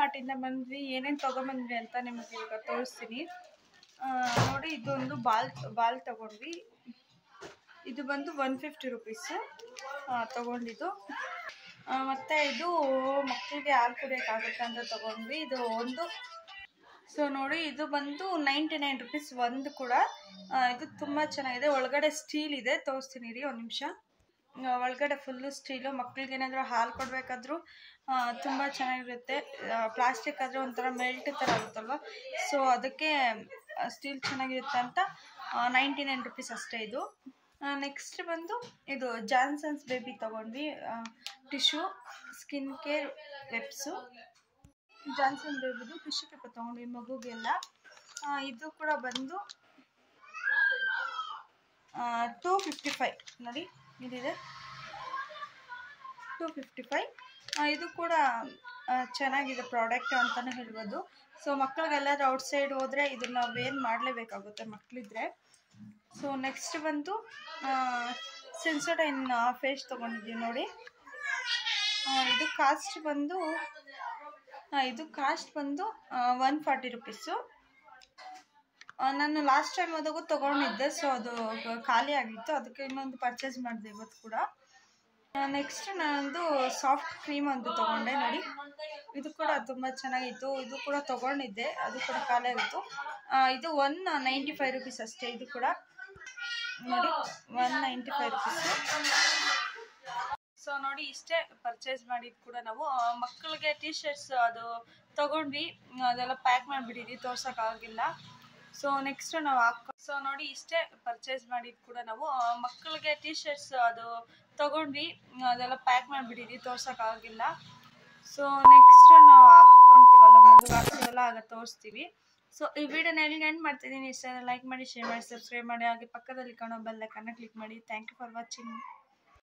ಮಾರ್ಟಿಂದ ಬಂದ್ವಿ ಏನೇನು ತೊಗೊಂಬಂದ್ವಿ ಅಂತ ನಿಮಗೆ ಈಗ ತೋರಿಸ್ತೀನಿ ಆ, ನೋಡಿ ಇದೊಂದು ಬಾಲ್ ಬಾಲ್ ತಗೊಂಡ್ವಿ ಇದು ಬಂದು ಒನ್ ಫಿಫ್ಟಿ ರುಪೀಸು ತಗೊಂಡಿದ್ದು ಆ, ಮತ್ತೆ ಇದು ಮಕ್ಕಳಿಗೆ ಹಾಲು ಕುಡಿಯೋಕ್ಕಾಗುತ್ತೆ ಅಂತ ತಗೊಂಡ್ವಿ ಇದು ಒಂದು ಸೊ ನೋಡಿ ಇದು ಬಂದು ನೈಂಟಿ ನೈನ್ ರುಪೀಸ್ ಒಂದು ಕೂಡ ಆ, ಇದು ತುಂಬ ಚೆನ್ನಾಗಿದೆ ಒಳಗಡೆ ಸ್ಟೀಲ್ ಇದೆ ತೋರಿಸ್ತೀನಿ ರೀ ಒಂದು ನಿಮಿಷ ಒಳಗಡೆ ಫುಲ್ಲು ಸ್ಟೀಲು ಮಕ್ಳಿಗೆ ಏನಾದರೂ ಹಾಲು ಕೊಡಬೇಕಾದ್ರೂ ತುಂಬ ಚೆನ್ನಾಗಿರುತ್ತೆ ಪ್ಲಾಸ್ಟಿಕ್ ಆದರೆ ಒಂಥರ ಮೆಲ್ಟ್ ಥರ ಆಗುತ್ತಲ್ವ ಸೊ ಅದಕ್ಕೆ ಸ್ಟೀಲ್ ಚೆನ್ನಾಗಿರುತ್ತೆ ಅಂತ ನೈಂಟಿ ನೈನ್ ರುಪೀಸ್ ಅಷ್ಟೇ ಇದು ನೆಕ್ಸ್ಟ್ ಬಂದು ಇದು ಜಾನ್ಸನ್ಸ್ ಬೇಬಿ ತೊಗೊಂಡ್ವಿ ಟಿಶ್ಯೂ ಸ್ಕಿನ್ ಕೇರ್ ವೆಬ್ಸು ಜಾನ್ಸನ್ ಬೇಬಿದು ಟಿಶ್ಯೂ ಪೇಪರ್ ತೊಗೊಂಡ್ವಿ ಮಗುಗೆಲ್ಲ ಆ, ಇದು ಕೂಡ ಬಂದು ಟೂ ಫಿಫ್ಟಿ ಫೈವ್ ನೋಡಿ ಇದಿದೆ ಟೂ ಫಿಫ್ಟಿ ಫೈವ್ ಇದು ಕೂಡ ಆ, ಚೆನ್ನಾಗಿದೆ ಪ್ರಾಡಕ್ಟ್ ಅಂತಲೇ ಹೇಳ್ಬೋದು ಸೊ ಮಕ್ಕಳಿಗೆಲ್ಲಾದ್ರೂ ಔಟ್ಸೈಡ್ ಹೋದರೆ ಇದನ್ನ ವೇರ್ ಮಾಡಲೇಬೇಕಾಗುತ್ತೆ ಮಕ್ಕಳಿದ್ರೆ ಸೊ ನೆಕ್ಸ್ಟ್ ಬಂದು ಸೆನ್ಸೋಡೈನ್ ಫೇಸ್ ತೊಗೊಂಡಿದ್ದೀವಿ ನೋಡಿ ಆ, ಇದು ಕಾಸ್ಟ್ ಬಂದು ಆ, ಇದು ಕಾಸ್ಟ್ ಬಂದು ಒನ್ ಫಾರ್ಟಿ ರುಪೀಸು ನಾನು ಲಾಸ್ಟ್ ಟೈಮ್ ಹೋದಾಗೂ ತೊಗೊಂಡಿದ್ದೆ ಸೊ ಅದು ಖಾಲಿ ಆಗಿತ್ತು ಅದಕ್ಕೆ ಇನ್ನೊಂದು ಪರ್ಚೇಸ್ ಮಾಡಿದೆ ಇವತ್ತು ಕೂಡ ನೆಕ್ಸ್ಟ್ ನಾನೊಂದು ಸಾಫ್ಟ್ ಕ್ರೀಮ್ ಒಂದು ತೊಗೊಂಡೆ ನೋಡಿ ಇದು ಕೂಡ ತುಂಬ ಚೆನ್ನಾಗಿತ್ತು ಇದು ಕೂಡ ತೊಗೊಂಡಿದ್ದೆ ಅದು ಕೂಡ ಖಾಲಿ ಆಗಿತ್ತು ಆ, ಇದು ಒನ್ ನೈಂಟಿ ಫೈವ್ ರುಪೀಸ್ ಅಷ್ಟೇ ಇದು ಕೂಡ ನೋಡಿ one ninety five rupees so ನೋಡಿ ಇಷ್ಟೇ ಪರ್ಚೇಸ್ ಮಾಡಿದ್ದು ಕೂಡ ನಾವು ಆ, ಮಕ್ಕಳಿಗೆ ಟಿ ಶರ್ಟ್ಸ್ ಅದು ತಗೊಂಡ್ವಿ ಅದೆಲ್ಲ ಪ್ಯಾಕ್ ಮಾಡಿಬಿಟ್ಟಿದ್ವಿ ತೋರ್ಸೋಕ್ಕಾಗಿಲ್ಲ ಸೊ ನೆಕ್ಸ್ಟ್ ನಾವು ಹಾಕೋ ಸೊ ನೋಡಿ ಇಷ್ಟೇ ಪರ್ಚೇಸ್ ಮಾಡಿದ್ದು ಕೂಡ ನಾವು ಆ, ಮಕ್ಕಳಿಗೆ ಟಿ ಶರ್ಟ್ಸ್ ಅದು ತಗೊಂಡ್ವಿ ಅದೆಲ್ಲ ಪ್ಯಾಕ್ ಮಾಡಿಬಿಟ್ಟಿದ್ವಿ ತೋರ್ಸೋಕ್ಕಾಗಿಲ್ಲ ಸೊ ನೆಕ್ಸ್ಟ್ ನಾವು ಹಾಕ್ಕೊಂತೀವಲ್ಲ ಮಗು ಹಾಕ್ತೀವಲ್ಲ ಆಗ ತೋರಿಸ್ತೀವಿ ಸೊ ಈ ವಿಡಿಯೋನ ಎಲ್ಲಿಗೆ ಎಂಡ್ ಮಾಡ್ತಿದ್ದೀನಿ ಇಷ್ಟ ಲೈಕ್ ಮಾಡಿ ಶೇರ್ ಮಾಡಿ ಸಬ್ಸ್ಕ್ರೈಬ್ ಮಾಡಿ ಹಾಗೆ ಪಕ್ಕದಲ್ಲಿ ಕಾಣೋ ಬೆಲ್ ಐಕನ್ನ ಕ್ಲಿಕ್ ಮಾಡಿ ಥ್ಯಾಂಕ್ ಯು ಫಾರ್ ವಾಚಿಂಗ್